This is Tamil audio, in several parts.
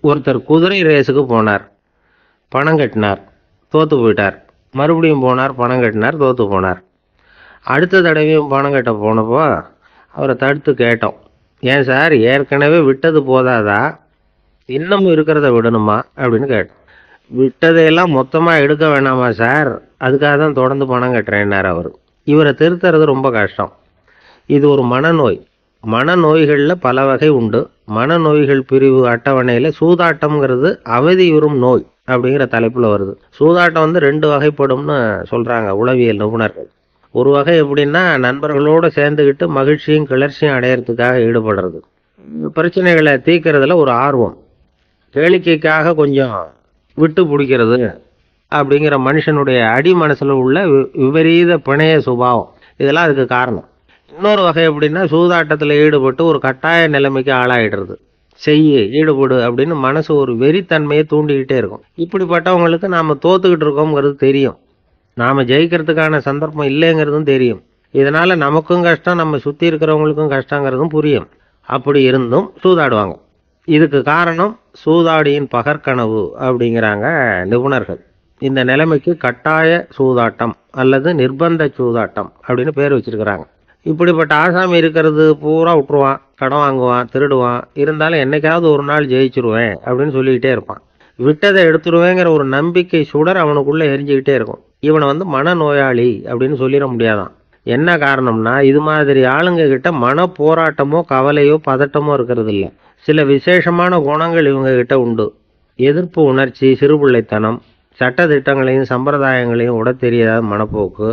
ஒருத்தர் குதிரை ரேஸுக்கு போனார் பணம் கட்டினார் தோத்து போயிட்டார் மறுபடியும் போனார் பணம் கட்டினார் தோத்து போனார் அடுத்த தடவையும் பணம் கட்ட போனப்போ அவரை தடுத்து கேட்டோம் ஏன் சார் ஏற்கனவே விட்டது போதாதா இன்னமும் இருக்கிறத விடணுமா அப்படின்னு கேட்டோம் விட்டதையெல்லாம் மொத்தமாக எடுக்க வேணாமா சார் அதுக்காக தான் தொடர்ந்து பணம் கட்டுறேன்னார் அவர் இவரை திருத்துறது ரொம்ப கஷ்டம் இது ஒரு மனநோய் மனநோய்களில் பல வகை உண்டு மனநோய்கள் பிரிவு அட்டவணையில் சூதாட்டம்ங்கிறது அவதியுறும் நோய் அப்படிங்கிற தலைப்பில் வருது சூதாட்டம் வந்து ரெண்டு வகைப்படும்னு சொல்கிறாங்க உளவியல் நிபுணர்கள் ஒரு வகை எப்படின்னா நண்பர்களோடு சேர்ந்துக்கிட்டு மகிழ்ச்சியும் கிளர்ச்சியும் அடையிறதுக்காக ஈடுபடுறது பிரச்சனைகளை தீர்க்கறதுல ஒரு ஆர்வம் கேளிக்கைக்காக கொஞ்சம் விட்டு பிடிக்கிறது அப்படிங்கிற மனுஷனுடைய அடி மனசில் உள்ள வி- விபரீத பிணைய சுபாவம் இதெல்லாம் அதுக்கு காரணம் இன்னொரு வகை எப்படின்னா சூதாட்டத்தில் ஈடுபட்டு ஒரு கட்டாய நிலைமைக்கு ஆளாயிடுறது செய்யு ஈடுபடு அப்படின்னு மனசு ஒரு வெறித்தன்மையை தூண்டிக்கிட்டே இருக்கும் இப்படிப்பட்டவங்களுக்கு நாம் தோத்துக்கிட்டு இருக்கோங்கிறது தெரியும் நாம் ஜெயிக்கிறதுக்கான சந்தர்ப்பம் இல்லைங்கிறதும் தெரியும் இதனால் நமக்கும் கஷ்டம் நம்ம சுற்றி இருக்கிறவங்களுக்கும் கஷ்டங்கிறதும் புரியும் அப்படி இருந்தும் சூதாடுவாங்க இதுக்கு காரணம் சூதாடியின் பகற்கனவு அப்படிங்கிறாங்க நிபுணர்கள் இந்த நிலைமைக்கு கட்டாய சூதாட்டம் அல்லது நிர்பந்த சூதாட்டம் அப்படின்னு பேர் வச்சிருக்கிறாங்க இப்படிப்பட்ட ஆசாமி இருக்கிறது பூரா விட்டுருவான் கடன் வாங்குவான் திருடுவான் இருந்தாலும் என்னைக்காவது ஒரு நாள் ஜெயிச்சிருவேன் அப்படின்னு சொல்லிக்கிட்டே இருப்பான் விட்டதை எடுத்துருவேங்கிற ஒரு நம்பிக்கை சுடர் அவனுக்குள்ள எரிஞ்சுக்கிட்டே இருக்கும் இவனை வந்து மனநோயாளி அப்படின்னு சொல்லிட முடியாதான் என்ன காரணம்னா இது மாதிரி ஆளுங்க கிட்ட மன போராட்டமோ கவலையோ பதட்டமோ இருக்கிறது இல்ல சில விசேஷமான குணங்கள் இவங்க கிட்ட உண்டு எதிர்ப்பு உணர்ச்சி சிறுபிள்ளைத்தனம் சட்ட திட்டங்களையும் சம்பிரதாயங்களையும் உட தெரியாத மனப்போக்கு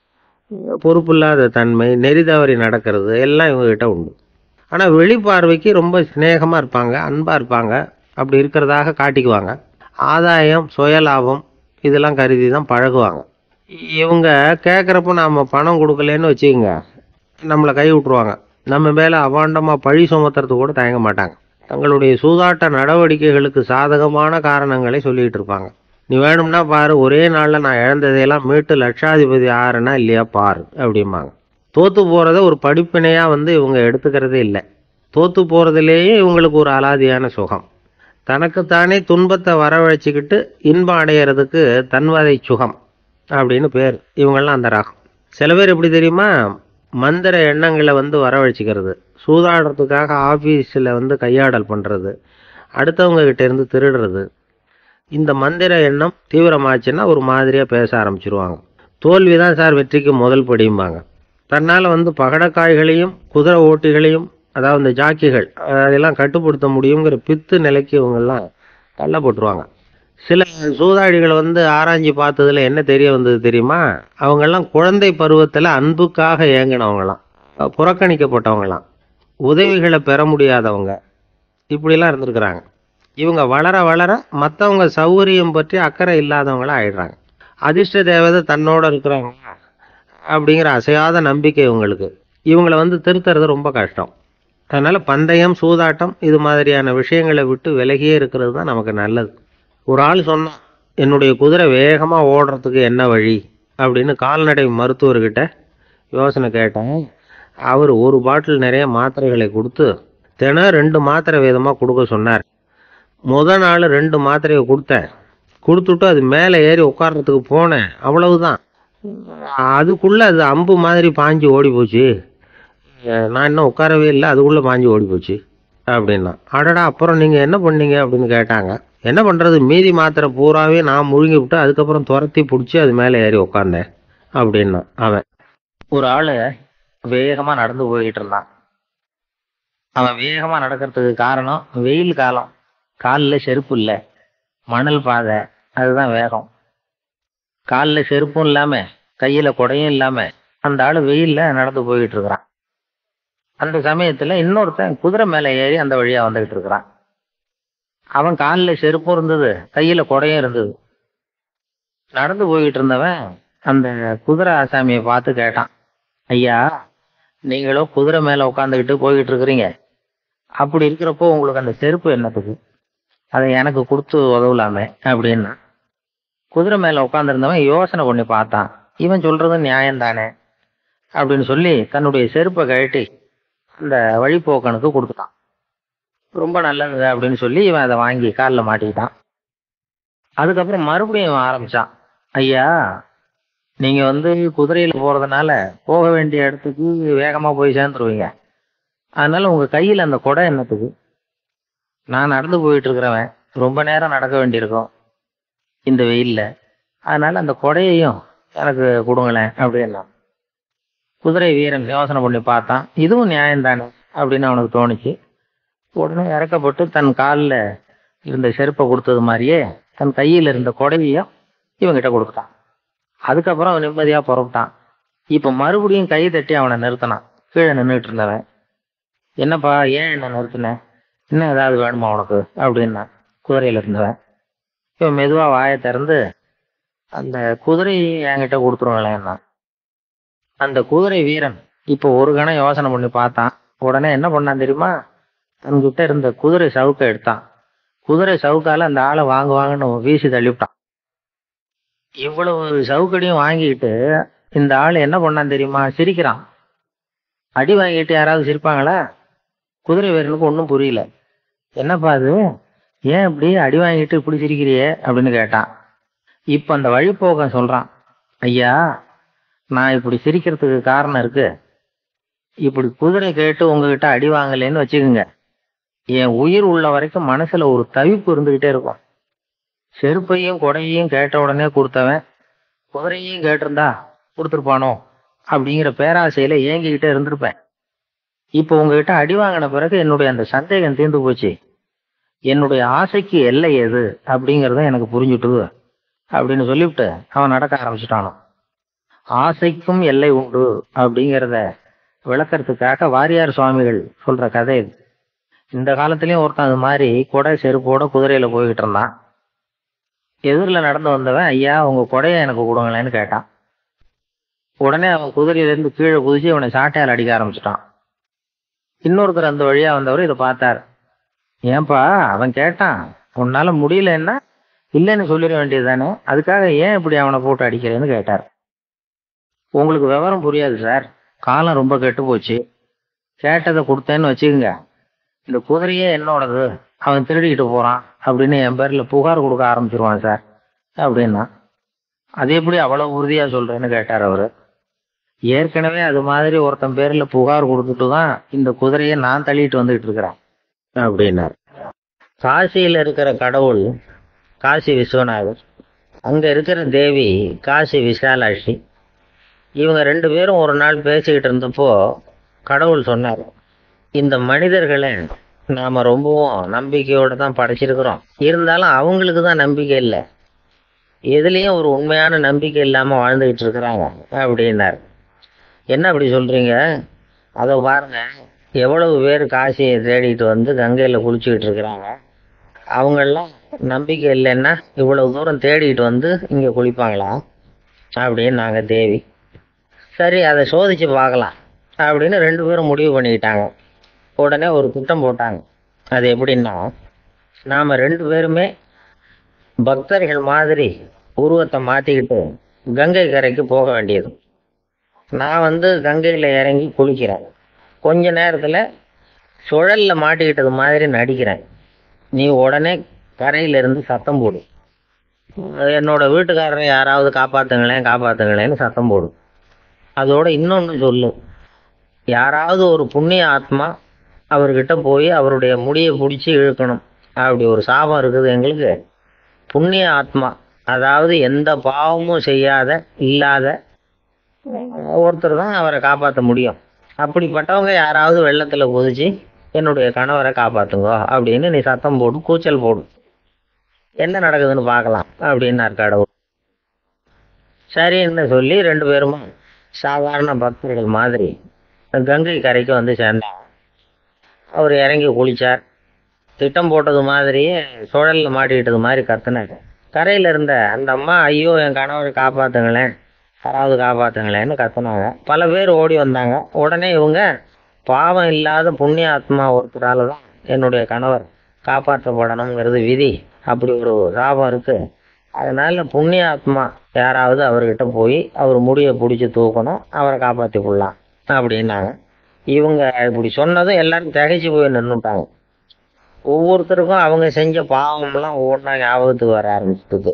பொறுப்பில்லாத தன்மை நெறி தவறி நடக்கிறது எல்லாம் இவங்க கிட்ட உண்டு ஆனால் வெளிப்பார்வைக்கு ரொம்ப சிநேகமாக இருப்பாங்க அன்பாக இருப்பாங்க அப்படி இருக்கிறதாக காட்டிக்குவாங்க ஆதாயம் சுயலாபம் இதெல்லாம் கருதி தான் பழகுவாங்க இவங்க கேட்குறப்ப நாம் பணம் கொடுக்கலன்னு வச்சுக்கோங்க நம்மளை கை விட்ருவாங்க நம்ம மேலே அவாண்டமாக பழி சுமத்துறது கூட தயங்க மாட்டாங்க தங்களுடைய சூதாட்ட நடவடிக்கைகளுக்கு சாதகமான காரணங்களை சொல்லிட்டு இருப்பாங்க நீ வேணும்னா பாரு ஒரே நாளில் நான் இழந்ததையெல்லாம் மீட்டு லட்சாதிபதி ஆறேனா இல்லையா பாரு அப்படிம்பாங்க தோத்து போகிறத ஒரு படிப்பினையாக வந்து இவங்க எடுத்துக்கிறதே இல்லை தோத்து போகிறதுலேயே இவங்களுக்கு ஒரு அலாதியான சுகம் தனக்குத்தானே துன்பத்தை வரவழைச்சிக்கிட்டு இன்பம் அடையிறதுக்கு தன்வதை சுகம் அப்படின்னு பேர் இவங்கெல்லாம் அந்த ராகம் சில பேர் எப்படி தெரியுமா மந்திர எண்ணங்களை வந்து வரவழைச்சிக்கிறது சூதாடுறதுக்காக ஆஃபீஸில் வந்து கையாடல் பண்ணுறது அடுத்தவங்க கிட்ட இருந்து திருடுறது இந்த மந்திர எண்ணம் தீவிரமாச்சுன்னா ஒரு மாதிரியாக பேச ஆரம்பிச்சிருவாங்க தோல்வி தான் சார் வெற்றிக்கு முதல் படியும்பாங்க தன்னால் வந்து பகடக்காய்களையும் குதிரை ஓட்டிகளையும் அதாவது இந்த ஜாக்கிகள் அதெல்லாம் கட்டுப்படுத்த முடியுங்கிற பித்து நிலைக்கு இவங்கெல்லாம் தள்ளப்பட்டுருவாங்க சில சூதாடிகளை வந்து ஆராய்ஞ்சு பார்த்ததுல என்ன தெரிய வந்தது தெரியுமா அவங்கெல்லாம் குழந்தை பருவத்தில் அன்புக்காக ஏங்கினவங்களாம் புறக்கணிக்கப்பட்டவங்களாம் உதவிகளை பெற முடியாதவங்க இப்படிலாம் இருந்திருக்கிறாங்க இவங்க வளர வளர மற்றவங்க சௌகரியம் பற்றி அக்கறை இல்லாதவங்களா ஆயிடுறாங்க அதிர்ஷ்ட தேவதை தன்னோட இருக்கிறாங்க அப்படிங்கிற அசையாத நம்பிக்கை இவங்களுக்கு இவங்களை வந்து திருத்துறது ரொம்ப கஷ்டம் அதனால பந்தயம் சூதாட்டம் இது மாதிரியான விஷயங்களை விட்டு விலகியே இருக்கிறது தான் நமக்கு நல்லது ஒரு ஆள் சொன்னான் என்னுடைய குதிரை வேகமாக ஓடுறதுக்கு என்ன வழி அப்படின்னு கால்நடை மருத்துவர்கிட்ட யோசனை கேட்டேன் அவர் ஒரு பாட்டில் நிறைய மாத்திரைகளை கொடுத்து தினம் ரெண்டு மாத்திரை விதமாக கொடுக்க சொன்னார் முத நாள் ரெண்டு மாத்திரையை கொடுத்தேன் கொடுத்துட்டு அது மேலே ஏறி உட்கார்றதுக்கு போனேன் அவ்வளவுதான் அதுக்குள்ளே அது அம்பு மாதிரி பாஞ்சு ஓடி போச்சு அஹ் நான் இன்னும் உட்காரவே இல்லை அதுக்குள்ளே பாஞ்சு ஓடி போச்சு அப்படின்னா அடடா அப்புறம் நீங்கள் என்ன பண்ணீங்க அப்படின்னு கேட்டாங்க என்ன பண்ணுறது மீதி மாத்திரை பூராவே நான் முழுங்கி விட்டு அதுக்கப்புறம் துரத்தி பிடிச்சி அது மேலே ஏறி உட்காந்தேன் அப்படின்னா அவன் ஒரு ஆளு வேகமா நடந்து போயிட்டு இருந்தான் அவன் வேகமா நடக்கிறதுக்கு காரணம் வெயில் காலம் காலில் செருப்பு இல்லை மணல் பாதை அதுதான் வேகம் காலில் செருப்பும் இல்லாம கையில குடையும் இல்லாம அந்த ஆளு வெயில்ல நடந்து போயிட்டு இருக்கிறான் அந்த சமயத்துல இன்னொருத்தன் குதிரை மேல ஏறி அந்த வழியா வந்துகிட்டு இருக்கிறான் அவன் காலில் செருப்பும் இருந்தது கையில குடையும் இருந்தது நடந்து போயிட்டு இருந்தவன் அந்த குதிரை ஆசாமியை பார்த்து கேட்டான் ஐயா நீங்களும் குதிரை மேல உட்காந்துக்கிட்டு போய்கிட்டு இருக்கிறீங்க அப்படி இருக்கிறப்போ உங்களுக்கு அந்த செருப்பு என்னத்துக்கு அதை எனக்கு கொடுத்து உதவலாமே அப்படின்னா குதிரை மேல உட்காந்துருந்தவன் யோசனை பண்ணி பார்த்தான் இவன் சொல்றது நியாயம் தானே அப்படின்னு சொல்லி தன்னுடைய செருப்பை கழட்டி அந்த வழிப்போக்கனுக்கு கொடுத்துட்டான் ரொம்ப நல்லதுங்க அப்படின்னு சொல்லி இவன் அதை வாங்கி காலில் மாட்டிக்கிட்டான் அதுக்கப்புறம் மறுபடியும் இவன் ஆரம்பிச்சான் ஐயா நீங்க வந்து குதிரையில போறதுனால போக வேண்டிய இடத்துக்கு வேகமா போய் சேர்ந்துருவீங்க அதனால உங்க கையில அந்த குடை என்னத்துக்கு நான் நடந்து போயிட்டு இருக்கிறவன் ரொம்ப நேரம் நடக்க வேண்டியிருக்கும் இந்த வெயில்ல அதனால அந்த கொடையையும் எனக்கு கொடுங்களேன் அப்படின்னா குதிரை வீரன் யோசனை பண்ணி பார்த்தான் இதுவும் நியாயம் தானே அப்படின்னு அவனுக்கு தோணுச்சு உடனே இறக்கப்பட்டு தன் காலில் இருந்த செருப்பை கொடுத்தது மாதிரியே தன் கையில் இருந்த கொடையையும் இவங்கிட்ட கொடுத்தான் அதுக்கப்புறம் அவன் நிம்மதியா புறப்பட்டான் இப்ப மறுபடியும் கை தட்டி அவனை நிறுத்தினான் கீழே நின்றுட்டு இருந்தவன் என்னப்பா ஏன் என்ன நிறுத்தின இன்னும் ஏதாவது வேணுமா உனக்கு அப்படின்னா குதிரையில இருந்தவன் இவன் மெதுவா வாயை திறந்து அந்த குதிரையை என்கிட்ட கொடுத்துருங்களேன்னா அந்த குதிரை வீரன் இப்போ ஒரு கணம் யோசனை பண்ணி பார்த்தான் உடனே என்ன பண்ணான் தெரியுமா தன்கிட்ட இருந்த குதிரை சவுக்கை எடுத்தான் குதிரை சவுக்கால அந்த ஆளை வாங்க வாங்கன்னு வீசி தள்ளிவிட்டான் இவ்வளவு சவுக்கடியும் வாங்கிட்டு இந்த ஆள் என்ன பண்ணான் தெரியுமா சிரிக்கிறான் அடி வாங்கிட்டு யாராவது சிரிப்பாங்களா குதிரை வீரனுக்கு ஒன்றும் புரியல என்னப்பா அது ஏன் இப்படி அடி வாங்கிட்டு இப்படி சிரிக்கிறியே அப்படின்னு கேட்டான் இப்போ அந்த வழிப்போக்கன் சொல்றான் ஐயா நான் இப்படி சிரிக்கிறதுக்கு காரணம் இருக்கு இப்படி குதிரை கேட்டு உங்ககிட்ட அடி வாங்கலைன்னு வச்சுக்கோங்க என் உயிர் உள்ள வரைக்கும் மனசுல ஒரு தவிப்பு இருந்துகிட்டே இருக்கும் செருப்பையும் கொடையையும் கேட்ட உடனே கொடுத்தவன் குதிரையும் கேட்டிருந்தா கொடுத்துருப்பானோ அப்படிங்கிற பேராசையில ஏங்கிக்கிட்டே இருந்திருப்பேன் இப்போ உங்ககிட்ட அடி வாங்கின பிறகு என்னுடைய அந்த சந்தேகம் தீர்ந்து போச்சு என்னுடைய ஆசைக்கு எல்லை எது அப்படிங்கறத எனக்கு புரிஞ்சுட்டுது அப்படின்னு சொல்லிவிட்டு அவன் நடக்க ஆரம்பிச்சிட்டானோ ஆசைக்கும் எல்லை உண்டு அப்படிங்கிறத விளக்கறதுக்காக வாரியார் சுவாமிகள் சொல்ற கதை இது இந்த காலத்துலயும் ஒருத்தன் அது மாதிரி கொடை செருப்போட குதிரையில போய்கிட்டு இருந்தான் எதிரில் நடந்து வந்தவன் ஐயா உங்க கொடையை எனக்கு கொடுங்களேன்னு கேட்டான் உடனே அவன் குதிரையிலேருந்து கீழே குதிச்சு இவனை சாட்டையால் அடிக்க ஆரம்பிச்சிட்டான் இன்னொருத்தர் அந்த வழியா வந்தவர் இதை பார்த்தார் ஏன்பா அவன் கேட்டான் உன்னால முடியலன்னா இல்லைன்னு சொல்லிட வேண்டியது தானே அதுக்காக ஏன் இப்படி அவனை போட்டு அடிக்கிறேன்னு கேட்டார் உங்களுக்கு விவரம் புரியாது சார் காலம் ரொம்ப கெட்டு போச்சு கேட்டதை கொடுத்தேன்னு வச்சுக்கோங்க இந்த குதிரையே என்னோடது அவன் திருடிக்கிட்டு போறான் அப்படின்னு என் பேர்ல புகார் கொடுக்க ஆரம்பிச்சிருவான் சார் அப்படின்னா அது எப்படி அவ்வளவு உறுதியா சொல்றேன்னு கேட்டார் அவரு ஏற்கனவே அது மாதிரி ஒருத்தன் பேர்ல புகார் கொடுத்துட்டு தான் இந்த குதிரையை நான் தள்ளிட்டு வந்துகிட்டு இருக்கிறேன் அப்படின்னார் காசியில் இருக்கிற கடவுள் காசி விஸ்வநாதர் அங்க இருக்கிற தேவி காசி விசாலாட்சி இவங்க ரெண்டு பேரும் ஒரு நாள் பேசிக்கிட்டு இருந்தப்போ கடவுள் சொன்னார் இந்த மனிதர்களை நாம ரொம்பவும் நம்பிக்கையோட தான் படைச்சிருக்கிறோம் இருந்தாலும் அவங்களுக்கு தான் நம்பிக்கை இல்லை எதுலேயும் ஒரு உண்மையான நம்பிக்கை இல்லாம வாழ்ந்துகிட்டு இருக்கிறாங்க அப்படின்னார் என்ன அப்படி சொல்றீங்க அதை பாருங்க எவ்வளவு பேர் காசியை தேடிட்டு வந்து கங்கையில குளிச்சுக்கிட்டு இருக்கிறாங்க அவங்கெல்லாம் நம்பிக்கை இல்லைன்னா இவ்வளவு தூரம் தேடிட்டு வந்து இங்க குளிப்பாங்களா அப்படின்னு நாங்க தேவி சரி அதை சோதிச்சு பார்க்கலாம் அப்படின்னு ரெண்டு பேரும் முடிவு பண்ணிக்கிட்டாங்க உடனே ஒரு திட்டம் போட்டாங்க அது எப்படின்னா நாம ரெண்டு பேருமே பக்தர்கள் மாதிரி உருவத்தை மாத்திக்கிட்டு கங்கை கரைக்கு போக வேண்டியது நான் வந்து கங்கையில இறங்கி குளிக்கிறேன் கொஞ்ச நேரத்துல சுழல்ல மாட்டிக்கிட்டது மாதிரி நடிக்கிறேன் நீ உடனே கரையில இருந்து சத்தம் போடு என்னோட வீட்டுக்காரரை யாராவது காப்பாத்துங்களேன் காப்பாத்துங்களேன்னு சத்தம் போடு அதோட இன்னொன்னு சொல்லு யாராவது ஒரு புண்ணிய ஆத்மா அவர்கிட்ட போய் அவருடைய முடியை பிடிச்சி இழுக்கணும் அப்படி ஒரு சாபம் இருக்குது எங்களுக்கு புண்ணிய ஆத்மா அதாவது எந்த பாவமும் செய்யாத இல்லாத ஒருத்தர் தான் அவரை காப்பாற்ற முடியும் அப்படிப்பட்டவங்க யாராவது வெள்ளத்துல குதிச்சு என்னுடைய கணவரை காப்பாத்துங்க அப்படின்னு நீ சத்தம் போடு கூச்சல் போடு என்ன நடக்குதுன்னு பார்க்கலாம் அப்படின்னார் கடவுள் சரின்னு சொல்லி ரெண்டு பேரும் சாதாரண பக்தர்கள் மாதிரி கங்கை கரைக்கு வந்து சேர்ந்தாங்க அவர் இறங்கி குளிச்சார் திட்டம் போட்டது மாதிரியே சுழல்ல மாட்டிக்கிட்டது மாதிரி கத்துனார் கரையில இருந்த அந்த அம்மா ஐயோ என் கணவரை காப்பாத்துங்களேன் யாராவது காப்பாத்துங்களேன்னு கத்துனாங்க பல பேர் ஓடி வந்தாங்க உடனே இவங்க பாவம் இல்லாத புண்ணிய ஆத்மா ஒருத்தரால தான் என்னுடைய கணவர் காப்பாற்றப்படணுங்கிறது விதி அப்படி ஒரு சாபம் இருக்கு அதனால புண்ணிய ஆத்மா யாராவது அவர்கிட்ட போய் அவர் முடியை பிடிச்சி தூக்கணும் அவரை காப்பாற்றி கொள்ளலாம் அப்படின்னாங்க இவங்க இப்படி சொன்னதும் எல்லாரும் திகைச்சு போய் நின்றுட்டாங்க ஒவ்வொருத்தருக்கும் அவங்க செஞ்ச பாவம்லாம் ஒவ்வொன்றா ஞாபகத்துக்கு வர ஆரம்பிச்சிட்டது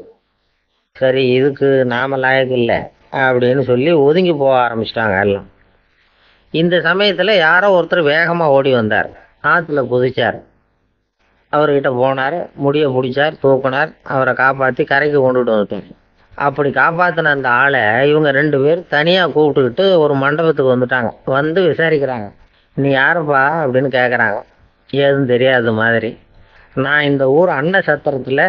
சரி இதுக்கு நாம லாயக்கு இல்லை அப்படின்னு சொல்லி ஒதுங்கி போக ஆரம்பிச்சிட்டாங்க எல்லாம் இந்த சமயத்தில் யாரோ ஒருத்தர் வேகமாக ஓடி வந்தார் ஆற்றுல குதிச்சார் அவர்கிட்ட போனார் முடிய பிடிச்சார் தூக்கினார் அவரை காப்பாற்றி கரைக்கு கொண்டுட்டு வந்துட்டார் அப்படி காப்பாற்றின அந்த ஆளை இவங்க ரெண்டு பேர் தனியாக கூப்பிட்டுக்கிட்டு ஒரு மண்டபத்துக்கு வந்துட்டாங்க வந்து விசாரிக்கிறாங்க நீ யாருப்பா அப்படின்னு கேட்குறாங்க ஏதும் தெரியாத மாதிரி நான் இந்த ஊர் அன்ன சத்திரத்தில்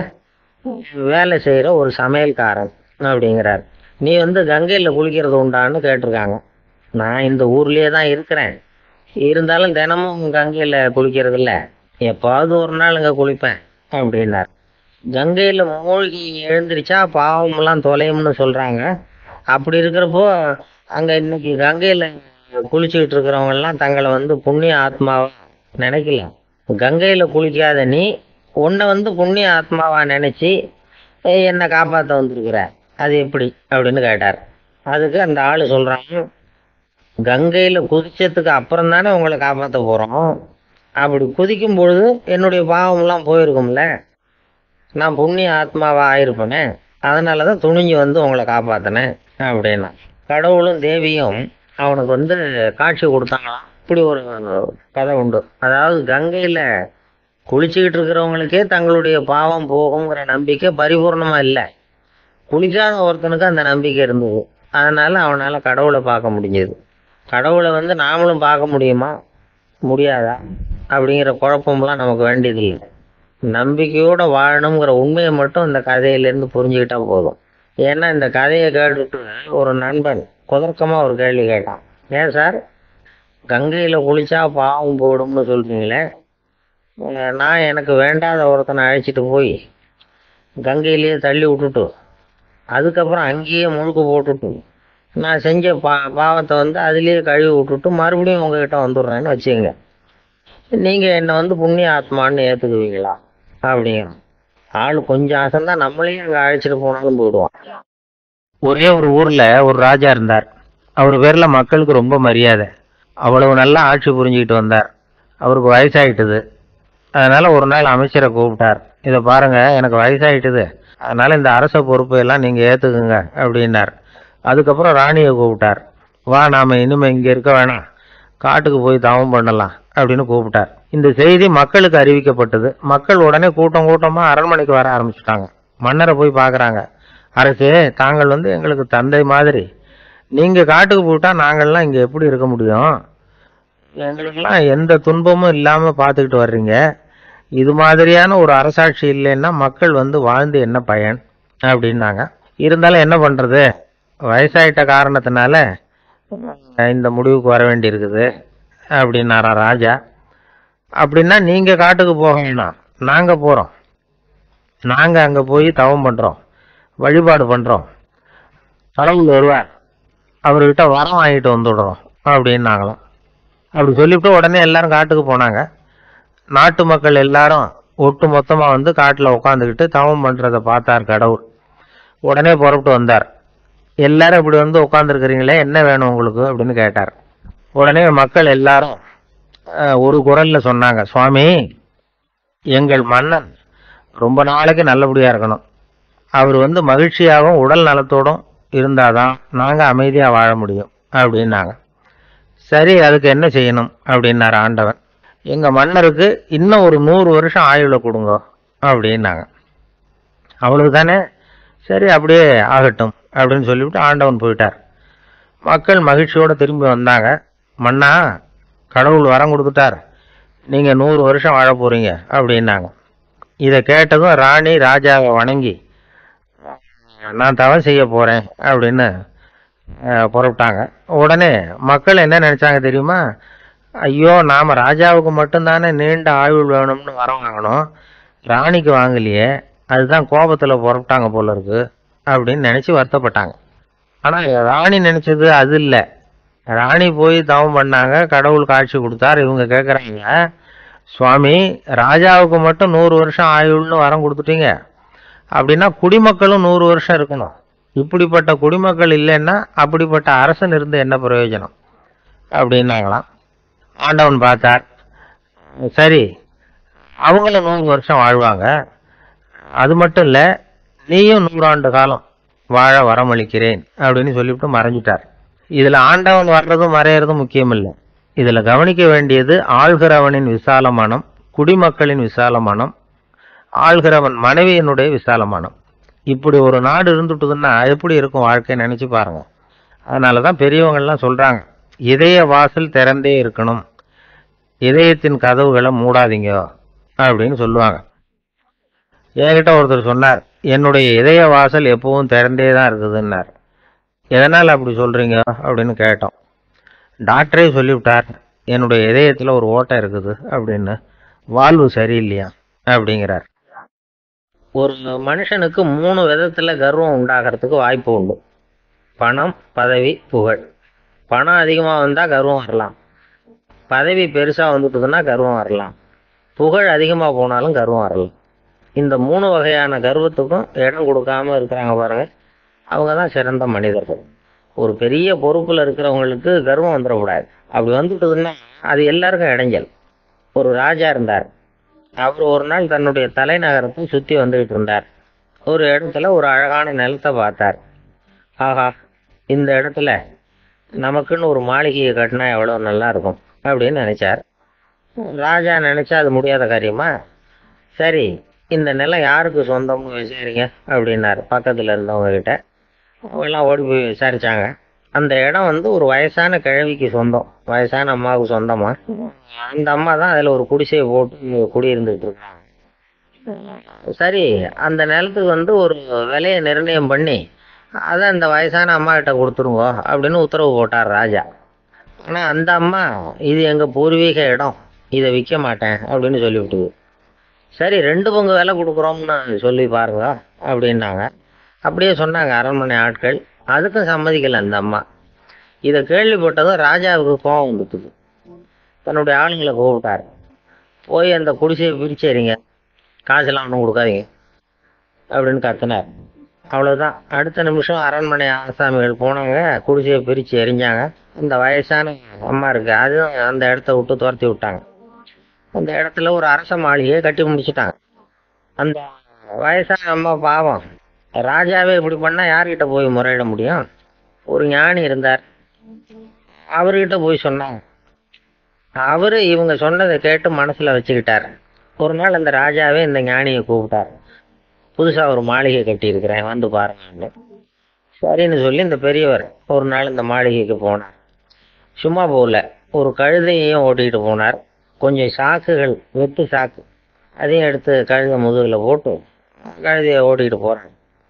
வேலை செய்கிற ஒரு சமையல்காரன் அப்படிங்கிறார் நீ வந்து கங்கையில் குளிக்கிறது உண்டான்னு கேட்டிருக்காங்க நான் இந்த ஊர்லேயே தான் இருக்கிறேன் இருந்தாலும் தினமும் கங்கையில் குளிக்கிறது இல்லை எப்பாவது ஒரு நாள் இங்கே குளிப்பேன் அப்படின்னார் கங்கையில் மூழ்கி எழுந்திரிச்சா பாவமெல்லாம் தொலையும்னு சொல்கிறாங்க அப்படி இருக்கிறப்போ அங்கே இன்னைக்கு கங்கையில் குளிச்சுக்கிட்டு இருக்கிறவங்கெல்லாம் தங்களை வந்து புண்ணிய ஆத்மாவா நினைக்கல கங்கையில் குளிக்காத நீ உன்னை வந்து புண்ணிய ஆத்மாவா நினச்சி என்னை காப்பாற்ற வந்திருக்கிற அது எப்படி அப்படின்னு கேட்டார் அதுக்கு அந்த ஆள் சொல்கிறாங்க கங்கையில் குதிச்சதுக்கு அப்புறம் தானே உங்களை காப்பாற்ற போகிறோம் அப்படி குதிக்கும் பொழுது என்னுடைய பாவம்லாம் போயிருக்கும்ல நான் புண்ணிய ஆத்மாவா ஆயிருப்பேனே அதனால தான் துணிஞ்சு வந்து உங்களை காப்பாற்றினேன் அப்படின்னா கடவுளும் தேவியும் அவனுக்கு வந்து காட்சி கொடுத்தாங்களாம் இப்படி ஒரு கதை உண்டு அதாவது கங்கையில் குளிச்சுக்கிட்டு இருக்கிறவங்களுக்கே தங்களுடைய பாவம் போகுங்கிற நம்பிக்கை பரிபூர்ணமாக இல்லை குளிக்காத ஒருத்தனுக்கு அந்த நம்பிக்கை இருந்தது அதனால அவனால கடவுளை பார்க்க முடிஞ்சது கடவுளை வந்து நாமளும் பார்க்க முடியுமா முடியாதா அப்படிங்கிற குழப்பம்லாம் நமக்கு வேண்டியதில்லை நம்பிக்கையோட வாழணுங்கிற உண்மையை மட்டும் இந்த கதையிலேருந்து புரிஞ்சுக்கிட்டா போதும் ஏன்னா இந்த கதையை கேட்டுட்டு ஒரு நண்பன் குதர்க்கமாக ஒரு கேள்வி கேட்டான் ஏன் சார் கங்கையில் குளிச்சா பாவம் போடும்னு சொல்கிறீங்களே அஹ் நான் எனக்கு வேண்டாத ஒருத்தனை அழைச்சிட்டு போய் கங்கையிலேயே தள்ளி விட்டுட்டு அதுக்கப்புறம் அங்கேயே முழுக்க போட்டுட்டு நான் செஞ்ச பா பாவத்தை வந்து அதுலேயே கழுவி விட்டுட்டு மறுபடியும் உங்ககிட்ட வந்துடுறேன்னு வச்சுக்கோங்க நீங்கள் என்னை வந்து புண்ணிய ஆத்மான்னு ஏற்றுக்குவீங்களா அப்படிங்கிறான் ஆள் கொஞ்சம் அசந்தா நம்மளையும் அங்கே அழைச்சிட்டு போனாலும் போயிடுவான் ஒரே ஒரு ஊர்ல ஒரு ராஜா இருந்தார் அவர் பேர்ல மக்களுக்கு ரொம்ப மரியாதை அவ்வளவு நல்லா ஆட்சி புரிஞ்சுக்கிட்டு வந்தார் அவருக்கு வயசாயிட்டுது அதனால ஒரு நாள் அமைச்சரை கூப்பிட்டார் இதை பாருங்க எனக்கு வயசாயிட்டுது அதனால இந்த அரச பொறுப்பை எல்லாம் நீங்க ஏத்துக்குங்க அப்படின்னார் அதுக்கப்புறம் ராணியை கூப்பிட்டார் வா நாம இனிமே இங்க இருக்க வேணாம் காட்டுக்கு போய் தவம் பண்ணலாம் அப்படின்னு கூப்பிட்டார் இந்த செய்தி மக்களுக்கு அறிவிக்கப்பட்டது மக்கள் உடனே கூட்டம் கூட்டமா அரண்மனைக்கு வர ஆரம்பிச்சுட்டாங்க மன்னரை போய் பார்க்கறாங்க அரசே தாங்கள் வந்து எங்களுக்கு தந்தை மாதிரி நீங்க காட்டுக்கு போயிட்டா நாங்கள்லாம் இங்க எப்படி இருக்க முடியும் எங்களுக்கெல்லாம் எந்த துன்பமும் இல்லாம பார்த்துக்கிட்டு வர்றீங்க இது மாதிரியான ஒரு அரசாட்சி இல்லைன்னா மக்கள் வந்து வாழ்ந்து என்ன பயன் அப்படின்னாங்க இருந்தாலும் என்ன பண்றது வயசாயிட்ட காரணத்தினால இந்த முடிவுக்கு வர வேண்டியிருக்குது அப்படின்னாரா ராஜா அப்படின்னா நீங்க காட்டுக்கு போக வேணாம் நாங்க போறோம் நாங்க அங்க போய் தவம் பண்றோம் வழிபாடு பண்றோம் கடவுள் வருவார் அவர்கிட்ட வரம் வாங்கிட்டு வந்துடுறோம் அப்படின்னாங்களாம் அப்படி சொல்லிவிட்டு உடனே எல்லாரும் காட்டுக்கு போனாங்க நாட்டு மக்கள் எல்லாரும் ஒட்டு மொத்தமா வந்து காட்டுல உட்காந்துக்கிட்டு தவம் பண்றத பார்த்தார் கடவுள் உடனே புறப்பட்டு வந்தார் எல்லாரும் இப்படி வந்து உட்காந்துருக்கிறீங்களே என்ன வேணும் உங்களுக்கு அப்படின்னு கேட்டார் உடனே மக்கள் எல்லாரும் அஹ், ஒரு குரல்ல சொன்னாங்க சுவாமி எங்கள் மன்னன் ரொம்ப நாளைக்கு நல்லபடியா இருக்கணும் அவர் வந்து மகிழ்ச்சியாகவும் உடல் நலத்தோடும் இருந்தாதான் நாங்க அமைதியா வாழ முடியும் அப்படின்னாங்க சரி அதுக்கு என்ன செய்யணும் அப்படின்னாரு ஆண்டவன் எங்க மன்னருக்கு இன்னும் ஒரு நூறு வருஷம் ஆயுள கொடுங்க அப்படின்னாங்க அவ்வளவுதானே சரி அப்படியே ஆகட்டும் அப்படின்னு சொல்லிவிட்டு ஆண்டவன் போயிட்டார் மக்கள் மகிழ்ச்சியோட திரும்பி வந்தாங்க மன்னா கடவுள் வரம் கொடுத்துட்டார் நீங்க நூறு வருஷம் வாழ போறீங்க அப்படின்னாங்க இதை கேட்டதும் ராணி ராஜாவை வணங்கி நான் தவம் செய்ய போறேன் அப்படின்னு அஹ், புறப்பட்டாங்க உடனே மக்கள் என்ன நினைச்சாங்க தெரியுமா ஐயோ நாம ராஜாவுக்கு மட்டும்தானே நீண்ட ஆயுள் வேணும்னு வரம் வாங்கணும் ராணிக்கு வாங்கலையே அதுதான் கோபத்துல புறப்பட்டாங்க போல இருக்கு அப்படின்னு நினைச்சு வருத்தப்பட்டாங்க ஆனா ராணி நினைச்சது அது இல்ல ராணி போய் தவம் பண்ணாங்க கடவுள் காட்சி கொடுத்தார் இவங்க கேக்குறாங்க சுவாமி ராஜாவுக்கு மட்டும் நூறு வருஷம் ஆயுள்னு வரம் கொடுத்துட்டீங்க அப்படின்னா குடிமக்களும் நூறு வருஷம் இருக்கணும் இப்படிப்பட்ட குடிமக்கள் இல்லைன்னா அப்படிப்பட்ட அரசன் இருந்து என்ன பிரயோஜனம் அப்படின்னாங்களாம் ஆண்டவன் பார்த்தார் சரி அவங்களும் நூறு வருஷம் வாழ்வாங்க அது மட்டும் இல்லை நீயும் நூறாண்டு காலம் வாழ வரமளிக்கிறேன் அப்படின்னு சொல்லிவிட்டு மறைஞ்சிட்டார் இதில் ஆண்டவன் வர்றதும் மறையறதும் முக்கியம் இல்லை இதில் கவனிக்க வேண்டியது ஆள்கிறவனின் விசால மனம் குடிமக்களின் விசால மனம் ஆள்கிறவன் மனைவியினுடைய விசால மனம் இப்படி ஒரு நாடு இருந்துட்டுதுன்னா எப்படி இருக்கும் வாழ்க்கை நினைச்சு பாருங்க அதனால தான் பெரியவங்கள்லாம் சொல்றாங்க இதய வாசல் திறந்தே இருக்கணும் இதயத்தின் கதவுகளை மூடாதீங்க அப்படின்னு சொல்லுவாங்க என்கிட்ட ஒருத்தர் சொன்னார் என்னுடைய இதய வாசல் எப்பவும் திறந்தே தான் இருக்குதுன்னார் எதனால் அப்படி சொல்றீங்க அப்படின்னு கேட்டோம் டாக்டரே சொல்லிவிட்டார் என்னுடைய இதயத்தில் ஒரு ஓட்டை இருக்குது அப்படின்னு வாழ்வு சரியில்லையா அப்படிங்கிறார் ஒரு மனுஷனுக்கு மூணு விதத்தில் கர்வம் உண்டாகிறதுக்கு வாய்ப்பு உண்டு பணம் பதவி புகழ் பணம் அதிகமாக வந்தால் கர்வம் வரலாம் பதவி பெருசாக வந்துட்டுதுன்னா கர்வம் வரலாம் புகழ் அதிகமாக போனாலும் கர்வம் வரலாம் இந்த மூணு வகையான கர்வத்துக்கும் இடம் கொடுக்காம இருக்கிறாங்க பாருங்க அவங்க தான் சிறந்த மனிதர்கள் ஒரு பெரிய பொறுப்பில் இருக்கிறவங்களுக்கு கர்வம் வந்துடக்கூடாது அப்படி வந்துட்டுதுன்னா அது எல்லாருக்கும் இடைஞ்சல் ஒரு ராஜா இருந்தார் அவர் ஒரு நாள் தன்னுடைய தலைநகரத்தை சுற்றி வந்துகிட்டு இருந்தார் ஒரு இடத்துல ஒரு அழகான நிலத்தை பார்த்தார் ஆஹா இந்த இடத்துல நமக்குன்னு ஒரு மாளிகையை கட்டினா எவ்வளோ நல்லா இருக்கும் அப்படின்னு நினைச்சார் ராஜா நினைச்சா அது முடியாத காரியமா சரி இந்த நிலம் யாருக்கு சொந்தம்னு விசாரிங்க அப்படின்னாரு பக்கத்தில் இருந்தவங்க கிட்ட அவங்கெல்லாம் ஓடி போய் விசாரிச்சாங்க அந்த இடம் வந்து ஒரு வயசான கிழவிக்கு சொந்தம் வயசான அம்மாவுக்கு சொந்தமா அந்த அம்மா தான் அதில் ஒரு குடிசையை போட்டு குடியிருந்துட்டு இருக்காங்க சரி அந்த நிலத்துக்கு வந்து ஒரு விலையை நிர்ணயம் பண்ணி அதை அந்த வயசான அம்மா கிட்ட கொடுத்துருங்க அப்படின்னு உத்தரவு போட்டார் ராஜா ஆனால் அந்த அம்மா இது எங்கள் பூர்வீக இடம் இதை விற்க மாட்டேன் அப்படின்னு சொல்லிவிட்டுது சரி ரெண்டு பங்கு விலை கொடுக்குறோம்னு சொல்லி பாருங்க அப்படின்னாங்க அப்படியே சொன்னாங்க அரண்மனை ஆட்கள் அதுக்கும் சம்மதிக்கல அந்த அம்மா இதை கேள்விப்பட்டதும் ராஜாவுக்கு கோபம் வந்துட்டுது தன்னுடைய ஆளுங்களை கூப்பிட்டாரு போய் அந்த குடிசையை பிரிச்சேரிங்க காசெல்லாம் ஒன்றும் கொடுக்காதீங்க அப்படின்னு கத்தினார் அவ்வளோதான் அடுத்த நிமிஷம் அரண்மனை ஆசாமிகள் போனாங்க குடிசையை பிரித்து எரிஞ்சாங்க இந்த வயசான அம்மா இருக்கு அதுவும் அந்த இடத்த விட்டு துரத்தி விட்டாங்க அந்த இடத்துல ஒரு அரச மாளிகையை கட்டி முடிச்சிட்டாங்க அந்த வயசான அம்மா பாவம் ராஜாவே இப்படி பண்ணா யார்கிட்ட போய் முறையிட முடியும் ஒரு ஞானி இருந்தார் அவர்கிட்ட போய் சொன்னாங்க அவரு இவங்க சொன்னதை கேட்டு மனசுல வச்சுக்கிட்டார் ஒரு நாள் அந்த ராஜாவே இந்த ஞானியை கூப்பிட்டார் புதுசா ஒரு மாளிகை கட்டி இருக்கிறேன் வந்து பாருங்கன்னு சரின்னு சொல்லி இந்த பெரியவர் ஒரு நாள் இந்த மாளிகைக்கு போனார் சும்மா போகல ஒரு கழுதையையும் ஓட்டிகிட்டு போனார் கொஞ்சம் சாக்குகள் வெத்து சாக்கு அதையும் எடுத்து கழுதை முதுகில் போட்டு கழுதையை ஓட்டிகிட்டு போகிறாங்க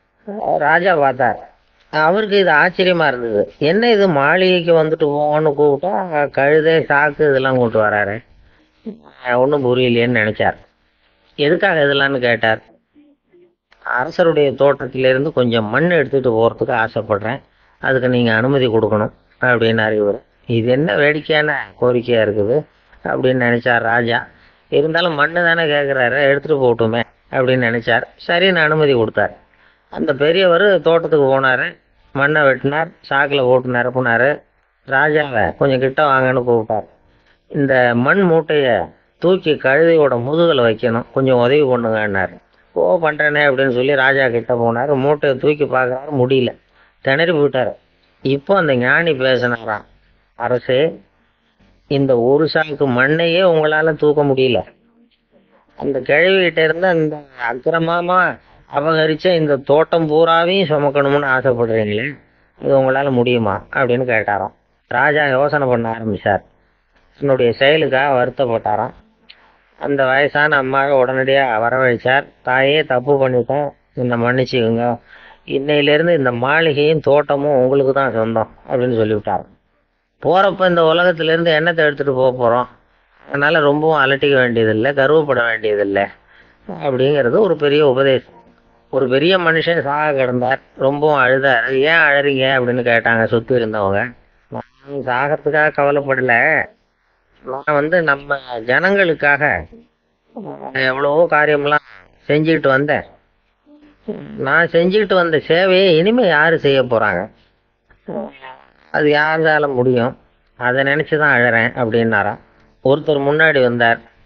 ராஜா பார்த்தார் அவருக்கு இது ஆச்சரியமா இருந்தது என்ன இது மாளிகைக்கு வந்துட்டு போங்கன்னு கூப்பிட்டா கழுதை சாக்கு இதெல்லாம் கொண்டு வராரு ஒன்றும் புரியலையேன்னு நினைச்சார் எதுக்காக இதெல்லாம்னு கேட்டார் அரசருடைய தோட்டத்திலிருந்து கொஞ்சம் மண் எடுத்துட்டு போறதுக்கு ஆசைப்படுறேன் அதுக்கு நீங்க அனுமதி கொடுக்கணும் அப்படின்னாரு இவர் இது என்ன வேடிக்கையான கோரிக்கையா இருக்குது அப்படின்னு நினைச்சார் ராஜா இருந்தாலும் மண்ணு தானே கேட்குறாரு எடுத்துட்டு போகட்டுமே அப்படின்னு நினைச்சார் சரின்னு அனுமதி கொடுத்தார் அந்த பெரியவர் தோட்டத்துக்கு போனாரு மண்ணை வெட்டினார் சாக்கில் போட்டு நிரப்புனாரு ராஜாவை கொஞ்சம் கிட்ட வாங்கன்னு கூப்பிட்டார் இந்த மண் மூட்டையை தூக்கி கழுதையோட முதுகில் வைக்கணும் கொஞ்சம் உதவி பண்ணுங்கன்னாரு ஓ பண்ணுறேனே அப்படின்னு சொல்லி ராஜா கிட்ட போனார் மூட்டையை தூக்கி பார்க்குறாரு முடியல திணறி போயிட்டார் இப்போ அந்த ஞானி பேசினாராம் அரசே இந்த ஒரு சாக்கு மண்ணையே உங்களால் தூக்க முடியல அந்த கிழவிகிட்ட இருந்து அந்த அக்கிரமமா அபகரிச்ச இந்த தோட்டம் பூராவையும் சுமக்கணும்னு ஆசைப்படுறீங்களே இது உங்களால முடியுமா அப்படின்னு கேட்டாராம் ராஜா யோசனை பண்ண ஆரம்பிச்சார் தன்னுடைய செயலுக்காக வருத்தப்பட்டாராம் அந்த வயசான அம்மாவை உடனடியாக வரவழைச்சார் தாயே தப்பு பண்ணிட்டேன் என்னை மன்னிச்சுக்கோங்க இன்னையிலேருந்து இந்த மாளிகையும் தோட்டமும் உங்களுக்கு தான் சொந்தம் அப்படின்னு சொல்லிவிட்டார் போகிறப்ப இந்த உலகத்திலேருந்து எண்ணத்தை எடுத்துகிட்டு போக போகிறோம் அதனால் ரொம்பவும் அலட்டிக்க வேண்டியதில்லை கர்வப்பட வேண்டியதில்லை அப்படிங்கிறது ஒரு பெரிய உபதேசம் ஒரு பெரிய மனுஷன் சாக கிடந்தார் ரொம்பவும் அழுதார் ஏன் அழறீங்க அப்படின்னு கேட்டாங்க சுற்றி இருந்தவங்க நான் சாகிறதுக்காக கவலைப்படல நான் வந்து நம்ம ஜனங்களுக்காக எவ்வளவோ காரியம்லாம் செஞ்சுக்கிட்டு வந்தேன் நான் செஞ்சுக்கிட்டு வந்த சேவையை இனிமே யாரு செய்ய போறாங்க அது யாரால முடியும் அதை நினைச்சு தான் அழறேன் அப்படின்னாராம் ஒருத்தர் முன்னாடி வந்தார்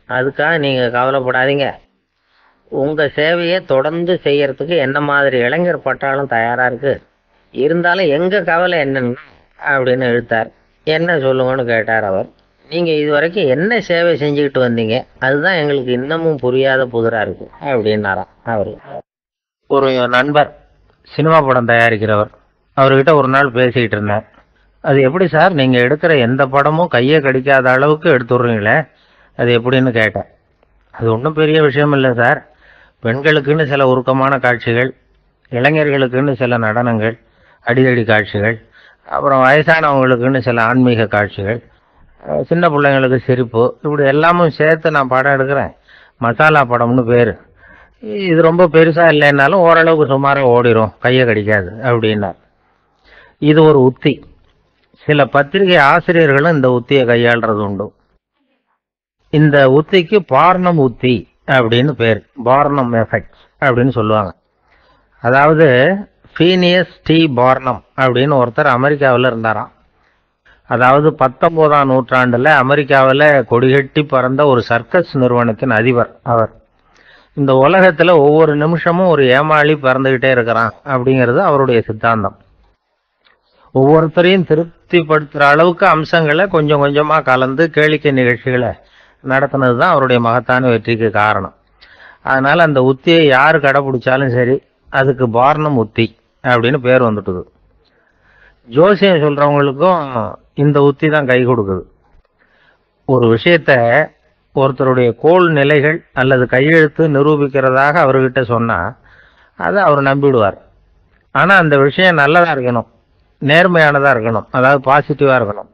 அதுக்காக நீங்கள் கவலைப்படாதீங்க உங்கள் சேவையை தொடர்ந்து செய்யறதுக்கு என்ன மாதிரி இளைஞர் பட்டாலும் தயாராக இருக்கு இருந்தாலும் எங்கள் கவலை என்னன்னு அப்படின்னு இழுத்தார் என்ன சொல்லுங்கன்னு கேட்டார் அவர் நீங்கள் இது வரைக்கும் என்ன சேவை செஞ்சுக்கிட்டு வந்தீங்க அதுதான் எங்களுக்கு இன்னமும் புரியாத புதிராக இருக்கு அப்படின்னாராம் அவர் ஒரு நண்பர் சினிமா படம் தயாரிக்கிறவர் அவர்கிட்ட ஒரு நாள் பேசிக்கிட்டு இருந்தேன் அது எப்படி சார் நீங்கள் எடுக்கிற எந்த படமும் கையை கடிக்காத அளவுக்கு எடுத்துடுறீங்களே அது எப்படின்னு கேட்டேன் அது ஒன்றும் பெரிய விஷயம் இல்லை சார் பெண்களுக்குன்னு சில உருக்கமான காட்சிகள் இளைஞர்களுக்குன்னு சில நடனங்கள் அடிதடி காட்சிகள் அப்புறம் வயசானவங்களுக்குன்னு சில ஆன்மீக காட்சிகள் அஹ் சின்ன பிள்ளைங்களுக்கு சிரிப்பு இப்படி எல்லாமும் சேர்த்து நான் படம் எடுக்கிறேன் மசாலா படம்னு பேர் இது ரொம்ப பெருசாக இல்லைன்னாலும் ஓரளவுக்கு சுமாராக ஓடிரும் கையை கடிக்காது அப்படின்னார் இது ஒரு உத்தி சில பத்திரிகை ஆசிரியர்களும் இந்த உத்தியை கையாளுறது உண்டு இந்த உத்திக்கு பார்னம் உத்தி அப்படின்னு பேர் பார்னம் எஃபெக்ட் அப்படின்னு சொல்லுவாங்க அதாவது ஃபீனியஸ் டி பார்னம் அப்படின்னு ஒருத்தர் அமெரிக்காவில் இருந்தாராம் அதாவது பத்தொன்பதாம் நூற்றாண்டுல அமெரிக்காவில் கொடிகட்டி பறந்த ஒரு சர்க்கஸ் நிறுவனத்தின் அதிபர் அவர் இந்த உலகத்துல ஒவ்வொரு நிமிஷமும் ஒரு ஏமாளி பறந்துகிட்டே இருக்கிறான் அப்படிங்கிறது அவருடைய சித்தாந்தம் ஒவ்வொருத்தரையும் திருப்திப்படுத்துற அளவுக்கு அம்சங்களை கொஞ்சம் கொஞ்சமா கலந்து கேளிக்கை நிகழ்ச்சிகளை நடத்தினது தான் அவருடைய மகத்தான வெற்றிக்கு காரணம் அதனால அந்த உத்தியை யார் கடைபிடிச்சாலும் சரி அதுக்கு பார்னம் உத்தி அப்படின்னு பேர் வந்துட்டுது ஜோசியம் சொல்றவங்களுக்கும் இந்த உத்தி தான் கை கொடுக்குது ஒரு விஷயத்த ஒருத்தருடைய கோல் நிலைகள் அல்லது கையெழுத்து நிரூபிக்கிறதாக அவர்கிட்ட சொன்னா அதை அவர் நம்பிடுவார் ஆனா அந்த விஷயம் நல்லதா இருக்கணும் நேர்மையானதா இருக்கணும் அதாவது பாசிட்டிவா இருக்கணும்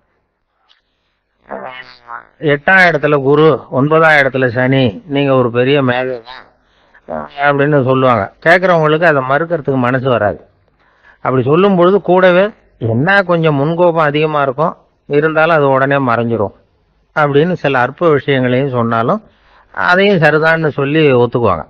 எட்டாம் இடத்துல குரு ஒன்பதாம் இடத்துல சனி நீங்க ஒரு பெரிய மேதை தான் அப்படின்னு சொல்லுவாங்க கேட்குறவங்களுக்கு அதை மறுக்கிறதுக்கு மனசு வராது அப்படி சொல்லும் பொழுது கூடவே என்ன கொஞ்சம் முன்கோபம் அதிகமா இருக்கும் இருந்தாலும் அது உடனே மறைஞ்சிரும் அப்படின்னு சில அற்ப விஷயங்களையும் சொன்னாலும் அதையும் சரிதான்னு சொல்லி ஒத்துக்குவாங்க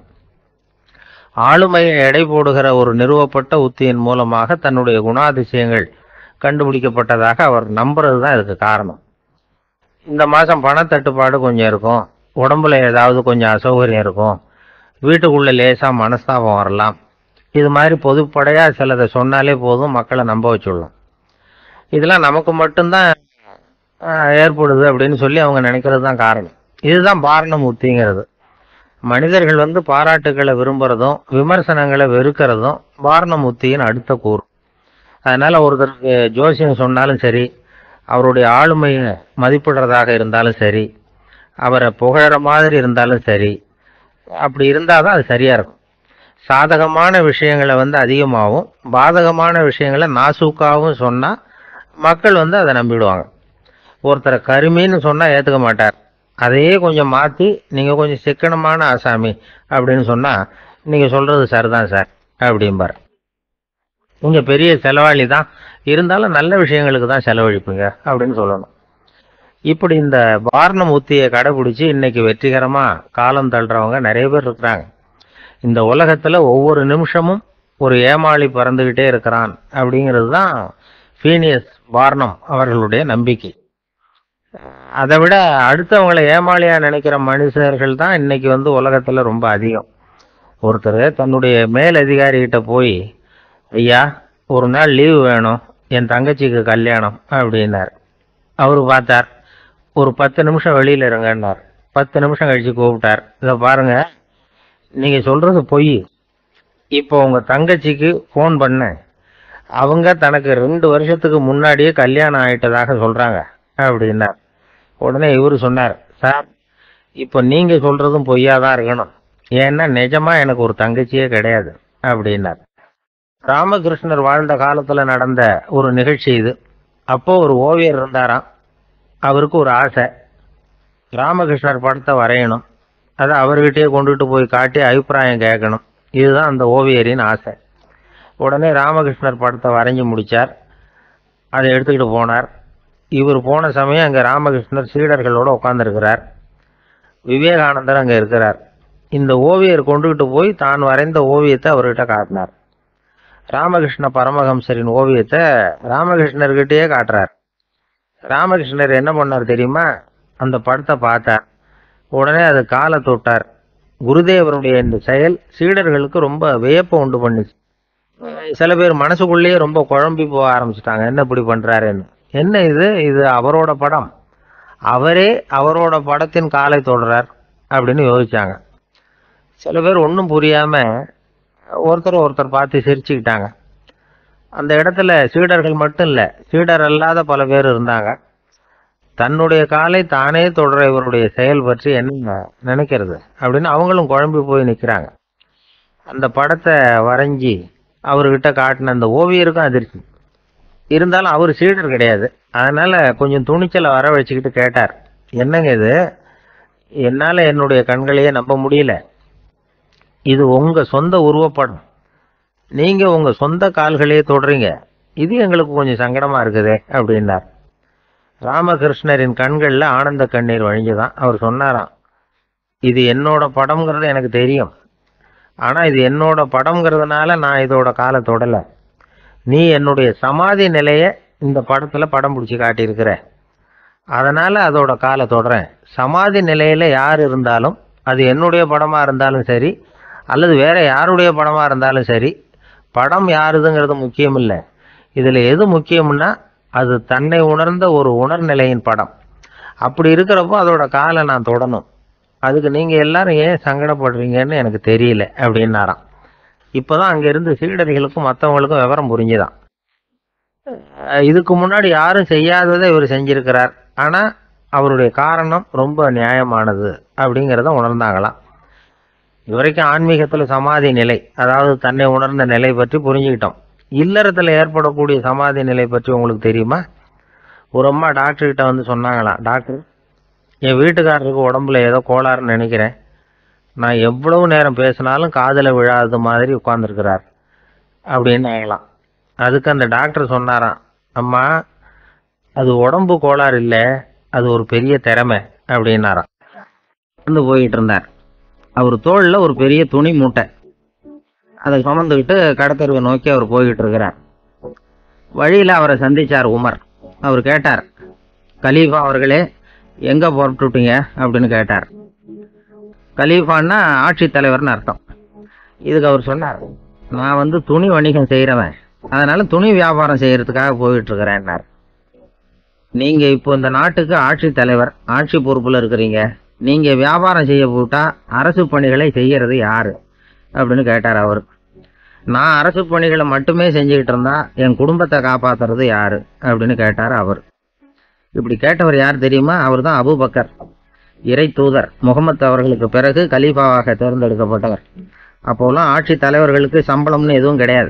ஆளுமையை எடை போடுகிற ஒரு நிறுவப்பட்ட உத்தியின் மூலமாக தன்னுடைய குணாதிசயங்கள் கண்டுபிடிக்கப்பட்டதாக அவர் நம்புறது தான் இதுக்கு காரணம் இந்த மாதம் பணத்தட்டுப்பாடு கொஞ்சம் இருக்கும் உடம்புல ஏதாவது கொஞ்சம் அசௌகரியம் இருக்கும் வீட்டுக்குள்ள லேசாக மனஸ்தாபம் வரலாம் இது மாதிரி பொதுப்படையாக சிலதை சொன்னாலே போதும் மக்களை நம்ப வச்சுடலாம் இதெல்லாம் நமக்கு மட்டும்தான் ஆஹ், ஏற்படுது அப்படின்னு சொல்லி அவங்க நினைக்கிறது தான் காரணம் இதுதான் பாரணம் உத்திங்கிறது மனிதர்கள் வந்து பாராட்டுகளை விரும்புறதும் விமர்சனங்களை வெறுக்கிறதும் பாரணம் உத்தியின் அடுத்த கூறு அதனால ஒருத்தருக்கு ஜோசியம் சொன்னாலும் சரி அவருடைய ஆளுமையை மதிப்பிடுறதாக இருந்தாலும் சரி அவரை புகழற மாதிரி இருந்தாலும் சரி அப்படி இருந்தால் தான் அது சரியா இருக்கும் சாதகமான விஷயங்களை வந்து அதிகமாகவும் பாதகமான விஷயங்களை நாசூக்காகவும் சொன்னால் மக்கள் வந்து அதை நம்பிடுவாங்க ஒருத்தரை கருமின்னு சொன்னால் ஏற்றுக்க மாட்டார் அதையே கொஞ்சம் மாற்றி நீங்கள் கொஞ்சம் சிக்கனமான ஆசாமி அப்படின்னு சொன்னால் நீங்கள் சொல்கிறது சரிதான் சார் அப்படிம்பார் நீங்கள் பெரிய செலவாளி தான் இருந்தாலும் நல்ல விஷயங்களுக்கு தான் செலவழிப்பீங்க அப்படின்னு சொல்லணும் இப்படி இந்த வாரணம் உத்தியை கடைபிடிச்சு இன்னைக்கு வெற்றிகரமா காலம் தள்ளுறவங்க நிறைய பேர் இருக்கிறாங்க இந்த உலகத்துல ஒவ்வொரு நிமிஷமும் ஒரு ஏமாளி பறந்துகிட்டே இருக்கிறான் அப்படிங்கிறது தான் ஃபீனியஸ் வாரணம் அவர்களுடைய நம்பிக்கை அதை விட அடுத்தவங்களை ஏமாளியா நினைக்கிற மனுஷர்கள் தான் இன்னைக்கு வந்து உலகத்துல ரொம்ப அதிகம் ஒருத்தர் தன்னுடைய மேல் அதிகாரிகிட்ட போய் ஐயா ஒரு நாள் லீவு வேணும் என் தங்கச்சிக்கு கல்யாணம் அப்படின்னார் அவர் பார்த்தார் ஒரு பத்து நிமிஷம் வெளியில இருங்கன்னார் பத்து நிமிஷம் கழிச்சு கூப்பிட்டார் இதை பாருங்க நீங்க சொல்றது பொய் இப்போ உங்க தங்கச்சிக்கு ஃபோன் பண்ணேன் அவங்க தனக்கு ரெண்டு வருஷத்துக்கு முன்னாடியே கல்யாணம் ஆயிட்டதாக சொல்றாங்க அப்படின்னார் உடனே இவரு சொன்னார் சார் இப்போ நீங்க சொல்றதும் பொய்யா தான் இருக்கணும் ஏன்னா நிஜமா எனக்கு ஒரு தங்கச்சியே கிடையாது அப்படின்னார் ராமகிருஷ்ணர் வாழ்ந்த காலத்துல நடந்த ஒரு நிகழ்ச்சி இது அப்போ ஒரு ஓவியர் இருந்தாராம் அவருக்கு ஒரு ஆசை ராமகிருஷ்ணர் படத்தை வரையணும் அதை அவர்கிட்டயே கொண்டுட்டு போய் காட்டி அபிப்பிராயம் கேட்கணும் இதுதான் அந்த ஓவியரின் ஆசை உடனே ராமகிருஷ்ணர் படத்தை வரைஞ்சி முடிச்சார் அதை எடுத்துக்கிட்டு போனார் இவர் போன சமயம் அங்கே ராமகிருஷ்ணர் சீடர்களோட உட்காந்துருக்கிறார் விவேகானந்தர் அங்கே இருக்கிறார் இந்த ஓவியர் கொண்டுகிட்டு போய் தான் வரைந்த ஓவியத்தை அவர்கிட்ட காட்டினார் ராமகிருஷ்ண பரமஹம்சரின் ஓவியத்தை ராமகிருஷ்ணர்கிட்டயே காட்டுறார் ராமகிருஷ்ணர் என்ன பண்ணார் தெரியுமா அந்த படத்தை பார்த்தார் உடனே அது காலை தொட்டார் குருதேவருடைய இந்த செயல் சீடர்களுக்கு ரொம்ப வியப்பை உண்டு பண்ணுச்சு சில பேர் மனசுக்குள்ளேயே ரொம்ப குழம்பி போக ஆரம்பிச்சிட்டாங்க என்ன இப்படி பண்றாருன்னு என்ன இது இது அவரோட படம் அவரே அவரோட படத்தின் காலை தொடுறார் அப்படின்னு யோசிச்சாங்க சில பேர் ஒன்றும் புரியாம ஒருத்தர் ஒருத்தர் பார்த்து சிரிச்சுக்கிட்டாங்க அந்த இடத்துல சீடர்கள் மட்டும் இல்லை சீடர் அல்லாத பல பேர் இருந்தாங்க தன்னுடைய காலை தானே தொடர இவருடைய செயல் பற்றி என்ன நினைக்கிறது அப்படின்னு அவங்களும் குழம்பி போய் நிற்கிறாங்க அந்த படத்தை வரைஞ்சி அவர்கிட்ட காட்டின அந்த ஓவியருக்கும் அதிர்ச்சி இருந்தாலும் அவர் சீடர் கிடையாது அதனால கொஞ்சம் துணிச்சலை வர வச்சுக்கிட்டு கேட்டார் என்னங்க இது என்னால் என்னுடைய கண்களையே நம்ப முடியல இது உங்க சொந்த உருவப்படம் நீங்க உங்க சொந்த கால்களையே தொடுறீங்க இது எங்களுக்கு கொஞ்சம் சங்கடமா இருக்குதே அப்படின்னார் ராமகிருஷ்ணரின் கண்கள்ல ஆனந்த கண்ணீர் வழிஞ்சுதான் அவர் சொன்னாராம் இது என்னோட படம்ங்கிறது எனக்கு தெரியும் ஆனா இது என்னோட படம்ங்கிறதுனால நான் இதோட காலை தொடல நீ என்னுடைய சமாதி நிலைய இந்த படத்துல படம் பிடிச்சி காட்டியிருக்கிற அதனால அதோட காலை தொடறேன் சமாதி நிலையில யார் இருந்தாலும் அது என்னுடைய படமா இருந்தாலும் சரி அல்லது வேற யாருடைய படமா இருந்தாலும் சரி படம் யாருதுங்கிறது முக்கியம் இல்லை இதுல எது முக்கியம்னா அது தன்னை உணர்ந்த ஒரு உணர்நிலையின் படம் அப்படி இருக்கிறப்போ அதோட காலை நான் தொடணும் அதுக்கு நீங்க எல்லாரும் ஏன் சங்கடப்படுறீங்கன்னு எனக்கு தெரியல அப்படின்னாராம் இப்போதான் அங்க இருந்து சீடர்களுக்கும் மற்றவங்களுக்கும் விவரம் புரிஞ்சுதான் அஹ் இதுக்கு முன்னாடி யாரும் செய்யாததை இவர் செஞ்சிருக்கிறார் ஆனா அவருடைய காரணம் ரொம்ப நியாயமானது அப்படிங்கிறத உணர்ந்தாங்களாம் இதுவரைக்கும் ஆன்மீகத்துல சமாதி நிலை அதாவது தன்னை உணர்ந்த நிலை பற்றி புரிஞ்சுக்கிட்டோம் இல்லறத்துல ஏற்படக்கூடிய சமாதி நிலை பற்றி உங்களுக்கு தெரியுமா ஒரு அம்மா டாக்டர் கிட்ட வந்து சொன்னாங்களாம் டாக்டர் என் வீட்டுக்காரருக்கு உடம்புல ஏதோ கோளாறுன்னு நினைக்கிறேன் நான் எவ்வளவு நேரம் பேசினாலும் காதுல விழாத மாதிரி உட்கார்ந்துருக்கிறார் அப்படின்னு ஆகலாம் அதுக்கு அந்த டாக்டர் சொன்னாராம் அம்மா அது உடம்பு கோளாறு இல்லை அது ஒரு பெரிய திறமை அப்படின்னாராம் நடந்து போயிட்டு இருந்தார் அவர் தோள்ல ஒரு பெரிய துணி மூட்டை அதை சுமந்துக்கிட்டு கடத்தெருவை நோக்கி அவர் போய்கிட்டு இருக்கிறார் வழியில அவரை சந்திச்சார் உமர் அவர் கேட்டார் கலீஃபா அவர்களே எங்க புறப்பட்டுட்டீங்க அப்படின்னு கேட்டார் கலீஃபான்னா ஆட்சித் தலைவர்னு அர்த்தம் இதுக்கு அவர் சொன்னார் நான் வந்து துணி வணிகம் செய்கிறவன் அதனால துணி வியாபாரம் செய்யறதுக்காக போயிட்டு இருக்கிறேன்னார் நீங்க இப்போ இந்த நாட்டுக்கு ஆட்சித் தலைவர் ஆட்சி பொறுப்புல இருக்கிறீங்க நீங்க வியாபாரம் செய்ய போட்டா அரசு பணிகளை செய்யறது யாரு அப்படின்னு கேட்டார் அவர் நான் அரசு பணிகளை மட்டுமே செஞ்சுக்கிட்டு இருந்தா என் குடும்பத்தை காப்பாத்துறது யாரு அப்படின்னு கேட்டார் அவர் இப்படி கேட்டவர் யார் தெரியுமா அவர் தான் அபூபக்கர் இறை தூதர் முகமது அவர்களுக்கு பிறகு கலீஃபாவாக தேர்ந்தெடுக்கப்பட்டவர் அப்போலாம் ஆட்சி தலைவர்களுக்கு சம்பளம்னு எதுவும் கிடையாது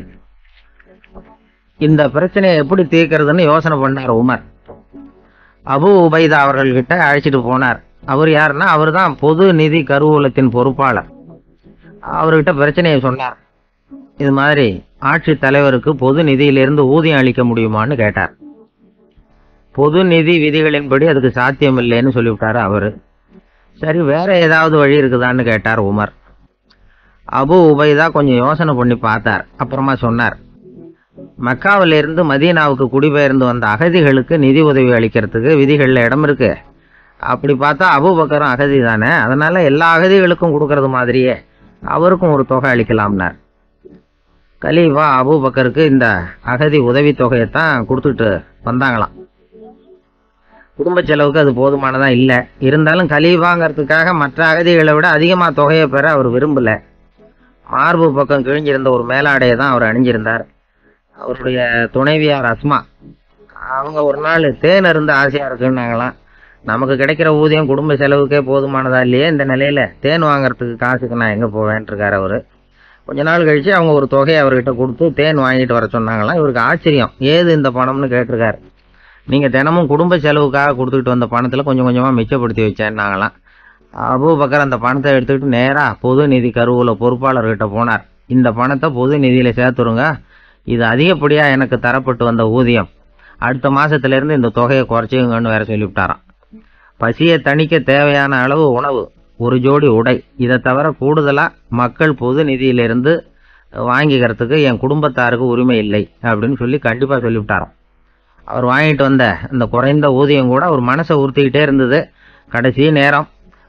இந்த பிரச்சனையை எப்படி தீர்க்கறதுன்னு யோசனை பண்ணார் உமர் அபு உபைதா அவர்கள்கிட்ட அழைச்சிட்டு போனார் அவர் யாருன்னா அவர் தான் பொது நிதி கருவூலத்தின் பொறுப்பாளர் அவர்கிட்ட பிரச்சனையை சொன்னார் இது மாதிரி ஆட்சி தலைவருக்கு பொது நிதியிலிருந்து ஊதியம் அளிக்க முடியுமான்னு கேட்டார் பொது நிதி விதிகளின்படி அதுக்கு சாத்தியம் இல்லைன்னு சொல்லிவிட்டாரு அவரு சரி வேற ஏதாவது வழி இருக்குதான்னு கேட்டார் உமர் அபு உபைதா கொஞ்சம் யோசனை பண்ணி பார்த்தார் அப்புறமா சொன்னார் மக்காவில இருந்து மதீனாவுக்கு குடிபெயர்ந்து வந்த அகதிகளுக்கு நிதி உதவி அளிக்கிறதுக்கு விதிகள்ல இடம் இருக்கு அப்படி பார்த்தா அபூபக்கரும் அகதி தானே அதனால எல்லா அகதிகளுக்கும் கொடுக்கறது மாதிரியே அவருக்கும் ஒரு தொகை அளிக்கலாம்னார் கலீஃபா அபூபக்கருக்கு இந்த அகதி உதவி தொகையைத்தான் கொடுத்துட்டு வந்தாங்களாம் குடும்ப செலவுக்கு அது போதுமானதா இல்லை இருந்தாலும் கலீஃபாங்கிறதுக்காக மற்ற அகதிகளை விட அதிகமா தொகையை பெற அவர் விரும்பல மார்பு பக்கம் கிழிஞ்சிருந்த ஒரு மேலாடையை தான் அவர் அணிஞ்சிருந்தார் அவருடைய துணைவியார் அஸ்மா அவங்க ஒரு நாள் தேன் இருந்து ஆசையா இருக்குன்னாங்களாம் நமக்கு கிடைக்கிற ஊதியம் குடும்ப செலவுக்கே போதுமானதா இல்லையே இந்த நிலையில தேன் வாங்குறதுக்கு காசுக்கு நான் எங்க போவேன்ட்டு இருக்காரு அவரு கொஞ்ச நாள் கழிச்சு அவங்க ஒரு தொகையை அவர்கிட்ட கொடுத்து தேன் வாங்கிட்டு வர சொன்னாங்களாம் இவருக்கு ஆச்சரியம் ஏது இந்த பணம்னு கேட்டிருக்காரு நீங்க தினமும் குடும்ப செலவுக்காக கொடுத்துக்கிட்டு வந்த பணத்துல கொஞ்சம் கொஞ்சமா மிச்சப்படுத்தி வச்சேன்னாங்களாம் அபூபக்கர் அந்த பணத்தை எடுத்துக்கிட்டு நேரா பொது நிதி கருவூல பொறுப்பாளர்கிட்ட போனார் இந்த பணத்தை பொது நிதியில சேர்த்துருங்க இது அதிகப்படியா எனக்கு தரப்பட்டு வந்த ஊதியம் அடுத்த மாசத்துல இருந்து இந்த தொகையை குறைச்சிங்கன்னு வேற சொல்லிவிட்டாராம் பசியை தணிக்க தேவையான அளவு உணவு ஒரு ஜோடி உடை இதை தவிர கூடுதலா மக்கள் பொது நிதியிலிருந்து வாங்கிக்கிறதுக்கு என் குடும்பத்தாருக்கு உரிமை இல்லை அப்படின்னு சொல்லி கண்டிப்பா சொல்லிவிட்டாராம் அவர் வாங்கிட்டு வந்த இந்த குறைந்த ஊதியம் கூட அவர் மனசை உறுத்திக்கிட்டே இருந்தது கடைசி நேரம்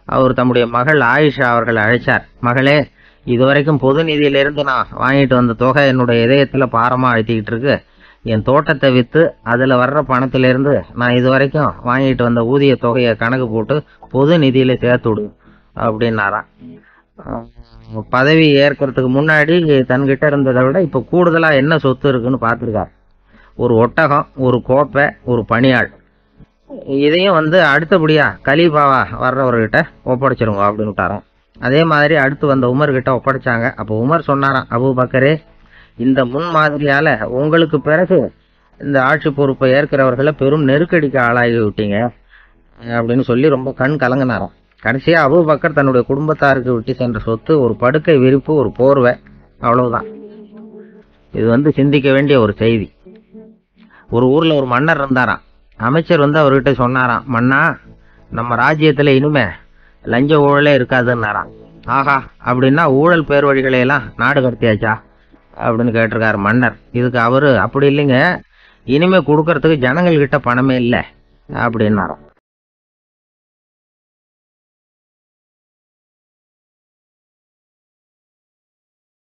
அவர் தம்முடைய மகள் ஆயிஷா அவர்களை அழைச்சார் மகளே இதுவரைக்கும் பொது நிதியிலிருந்து நான் வாங்கிட்டு வந்த தொகை என்னுடைய இதயத்துல பாரமா அழுத்திக்கிட்டு இருக்கு என் தோட்டத்தை வித்து அதுல வர்ற பணத்திலிருந்து நான் இதுவரைக்கும் வாங்கிட்டு வந்த ஊதிய தொகையை கணக்கு போட்டு பொது நிதியில சேர்த்து விடு அப்படின்னாராம் அஹ் பதவி ஏற்கிறதுக்கு முன்னாடி தன்கிட்ட இருந்ததை விட இப்போ கூடுதலா என்ன சொத்து இருக்குன்னு பார்த்துருக்கார் ஒரு ஒட்டகம் ஒரு கோப்பை ஒரு பணியாள் இதையும் வந்து அடுத்தபடியா கலீஃபாவா வர்றவர்கிட்ட ஒப்படைச்சிருங்க அப்படின்னு விட்டாராம் அதே மாதிரி அடுத்து வந்த உமர் கிட்ட ஒப்படைச்சாங்க அப்போ உமர் சொன்னாராம் அபூ பக்கரே இந்த முன் மாதிரியால உங்களுக்கு பிறகு இந்த ஆட்சி பொறுப்பை ஏற்கிறவர்களை பெரும் நெருக்கடிக்கு ஆளாகி விட்டீங்க அப்படின்னு சொல்லி ரொம்ப கண் கலங்கினாராம் கடைசியா அபூ பக்கர் தன்னுடைய குடும்பத்தாருக்கு விட்டு சென்ற சொத்து ஒரு படுக்கை விரிப்பு ஒரு போர்வை அவ்வளவுதான் இது வந்து சிந்திக்க வேண்டிய ஒரு செய்தி ஒரு ஊர்ல ஒரு மன்னர் இருந்தாராம் அமைச்சர் வந்து அவர்கிட்ட சொன்னாராம் மன்னா நம்ம ராஜ்யத்துல இனிமே லஞ்ச ஊழலே இருக்காதுன்னாராம் ஆஹா அப்படின்னா ஊழல் பேர் வழிகளை எல்லாம் நாடு கடத்தியாச்சா அப்படின்னு கேட்டிருக்காரு மன்னர் இதுக்கு அவரு அப்படி இல்லைங்க இனிமே கொடுக்கறதுக்கு ஜனங்கள்கிட்ட பணமே இல்லை அப்படின்னாராம்